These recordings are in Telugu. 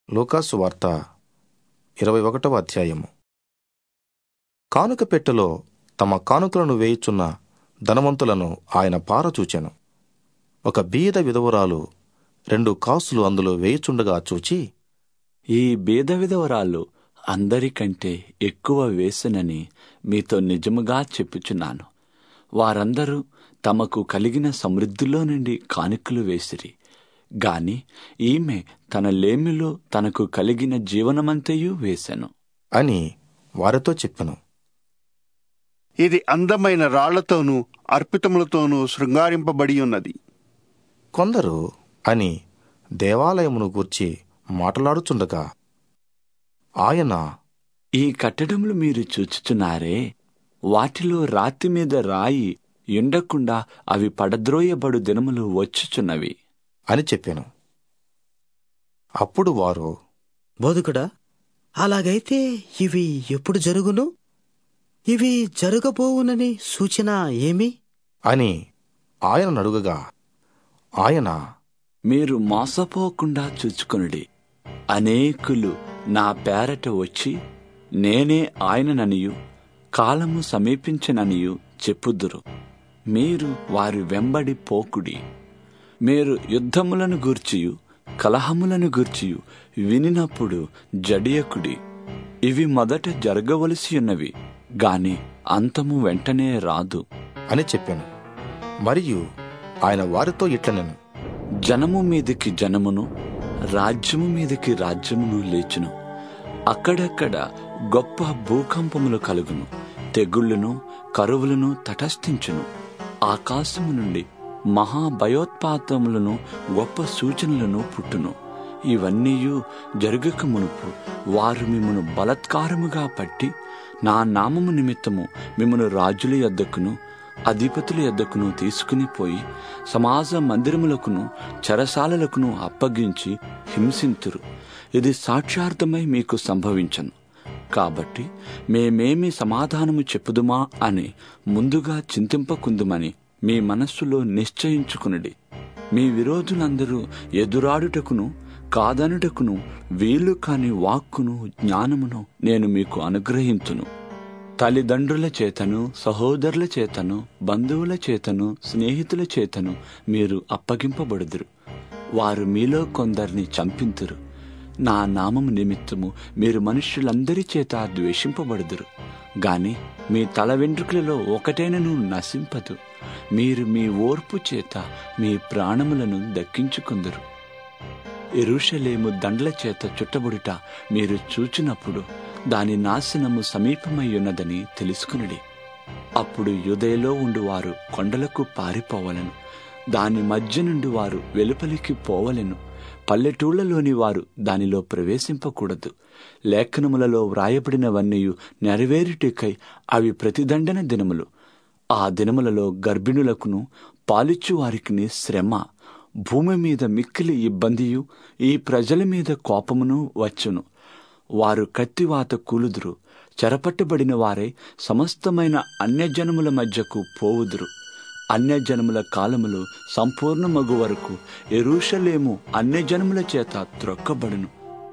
లూకాసు వార్త ఇరవై ఒకటవ అధ్యాయము కానుక పెట్టెలో తమ కానుకలను వేయుచున్న ధనవంతులను ఆయన పారచూచెను ఒక బీద విధవరాలు రెండు కాసులు అందులో వేయుచుండగా చూచి ఈ బీద విధవరాలు అందరికంటే ఎక్కువ వేసునని మీతో నిజముగా చెప్పుచున్నాను వారందరూ తమకు కలిగిన సమృద్ధిలో నుండి కానుకలు వేసిరి గాని ఈమె తన లేమిలో తనకు కలిగిన జీవనమంతయు వేసెను అని వారితో చెప్పెను ఇది అందమైన రాళ్లతోనూ అర్పితములతోనూ శృంగారింపబడి ఉన్నది కొందరు అని దేవాలయమును గూర్చి మాట్లాడుచుండగా ఆయన ఈ కట్టడములు మీరు చూచుచున్నారే వాటిలో రాతి మీద రాయి ఉండకుండా అవి పడద్రోయబడు దినములు వచ్చుచున్నవి అని చెప్పాను అప్పుడు వారు బోధకుడా అలాగైతే ఇవి ఎప్పుడు జరుగును ఇవి జరగబోవునని సూచన ఏమి అని ఆయన అడుగగా ఆయన మీరు మోసపోకుండా చూచుకొనుడి అనేకులు నా పేరట వచ్చి నేనే ఆయనననియు కాలము సమీపించననియు చెప్పుదురు మీరు వారి వెంబడి పోకుడి మీరు యుద్ధములను గూర్చియు కలహములను గూర్చియు వినినప్పుడు జడియకుడి ఇవి మొదట జరగవలసి ఉన్నవి గాని అంతము వెంటనే రాదు అని చెప్పాను మరియు ఆయన వారితో ఇట్లనెను జనము మీదికి జనమును రాజ్యము మీదికి రాజ్యమును లేచును అక్కడక్కడ గొప్ప భూకంపములు కలుగును తెగుళ్ళును కరువులను తటస్థించును ఆకాశము నుండి మహా భయోత్పాతములను గొప్ప సూచనలను పుట్టును ఇవన్నీయు జరగక మునుపు వారు మిమ్మను బలత్కారముగా పట్టి నా నామము నిమిత్తము మిమ్మను రాజుల యొద్దకును అధిపతుల యొద్దకును తీసుకుని పోయి సమాజ మందిరములకును చెరసాలలకును అప్పగించి హింసింతురు ఇది సాక్ష్యార్థమై మీకు సంభవించను కాబట్టి మేమేమి సమాధానము చెప్పుదుమా అని ముందుగా చింతింపకుందుమని మీ మనస్సులో నిశ్చయించుకునుడి మీ విరోధులందరూ ఎదురాడుటకును కాదనుటకును వీలు కాని వాక్కును జ్ఞానమును నేను మీకు అనుగ్రహించును తల్లిదండ్రుల చేతను సహోదరుల చేతను బంధువుల చేతను స్నేహితుల చేతను మీరు అప్పగింపబడుదురు వారు మీలో కొందరిని చంపింతురు నా నామము నిమిత్తము మీరు మనుష్యులందరి చేత ద్వేషింపబడుదురు గాని మీ తల వెంట్రుకలలో ఒకటైనను నశింపదు మీరు మీ ఓర్పు చేత మీ ప్రాణములను దక్కించుకుందరు ఎరుషలేము దండ్ల చేత చుట్టబడుట మీరు చూచినప్పుడు దాని నాశనము సమీపమై ఉన్నదని తెలుసుకునుడి అప్పుడు యుదయలో ఉండువారు కొండలకు పారిపోవలను దాని మధ్య నుండి వారు వెలుపలికి పోవలెను పల్లెటూళ్లలోని వారు దానిలో ప్రవేశింపకూడదు లేఖనములలో వ్రాయబడినవన్నీ నెరవేరుటికై అవి ప్రతిదండన దినములు ఆ దినములలో గర్భిణులకును పాలిచ్చు వారికి శ్రమ భూమి మీద మిక్కిలి ఇబ్బందియు ఈ ప్రజల మీద కోపమును వచ్చును వారు కత్తివాత కూలుదురు చెరపట్టబడిన వారై సమస్తమైన అన్యజనముల మధ్యకు పోవుదురు అన్యజనముల కాలములు సంపూర్ణమగు వరకు ఎరూషలేము అన్యజనముల చేత త్రొక్కబడును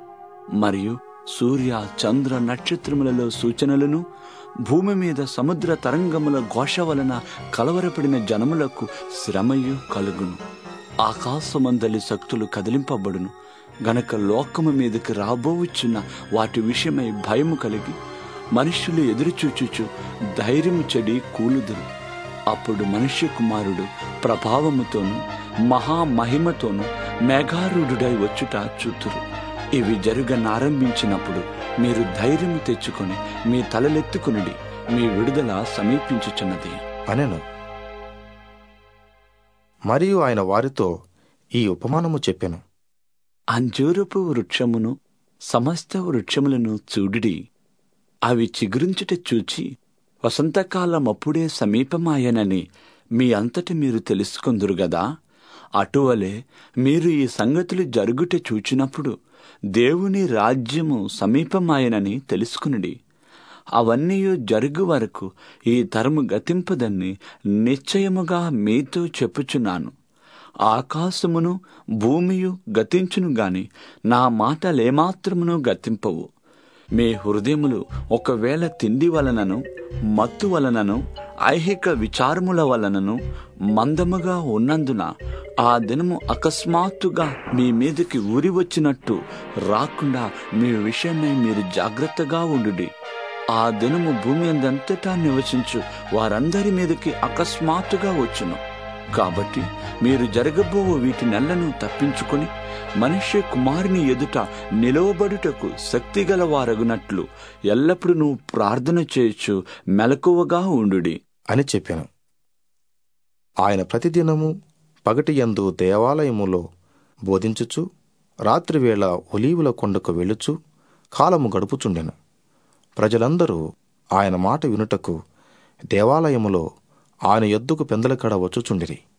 మరియు సూర్య చంద్ర నక్షత్రములలో సూచనలను భూమి మీద సముద్ర తరంగముల ఘోష వలన కలవరపడిన జనములకు శ్రమయు కలుగును ఆకాశమందలి శక్తులు కదిలింపబడును గనక లోకము మీదకి రాబోవచ్చున్న వాటి విషయమై భయము కలిగి మనుష్యులు ఎదురుచూచుచు ధైర్యము చెడి కూలుదురు అప్పుడు మనుష్య కుమారుడు ప్రభావముతోను మహామహిమతోను మేఘారూఢుడై వచ్చుట చూతురు ఇవి జరుగనారంభించినప్పుడు మీరు ధైర్యము తెచ్చుకొని మీ తలలెత్తుకునుడి మీ విడుదల సమీపించుచున్నది అనెను మరియు ఆయన వారితో ఈ ఉపమానము చెప్పెను అంజూరపు వృక్షమును సమస్త వృక్షములను చూడుడి అవి చిగురించుట చూచి వసంతకాలం అప్పుడే సమీపమాయనని మీ అంతటి మీరు తెలుసుకుందురు గదా అటువలే మీరు ఈ సంగతులు జరుగుట చూచినప్పుడు దేవుని రాజ్యము సమీపమాయనని తెలుసుకునుడి అవన్నీ జరుగు వరకు ఈ తరము గతింపదని నిశ్చయముగా మీతో చెప్పుచున్నాను ఆకాశమును భూమియు గతించును గాని నా మాటలేమాత్రమును గతింపవు మీ హృదయములు ఒకవేళ తిండి వలనను మత్తు వలనను ఐహిక విచారముల వలనను మందముగా ఉన్నందున ఆ దినము అకస్మాత్తుగా మీ మీదకి ఊరి వచ్చినట్టు రాకుండా మీ విషయమై మీరు జాగ్రత్తగా ఉండుడి ఆ దినము భూమి అందంతటా నివసించు వారందరి మీదకి అకస్మాత్తుగా వచ్చును కాబట్టి మీరు జరగబో వీటి నెలను తప్పించుకొని మనుష్య కుమారుని ఎదుట నిలవబడుటకు శక్తిగల వారగునట్లు ఎల్లప్పుడూ ప్రార్థన చేయొచ్చు మెలకువగా ఉండుడి అని చెప్పాను ఆయన ప్రతిదినము పగటి యందు దేవాలయములో బోధించుచు రాత్రివేళ ఒలీవుల కొండకు వెళ్ళుచు కాలము గడుపుచుండెను ప్రజలందరూ ఆయన మాట వినుటకు దేవాలయములో ఆయన యొద్దకు పెందలకడ వచ్చుచుండిరి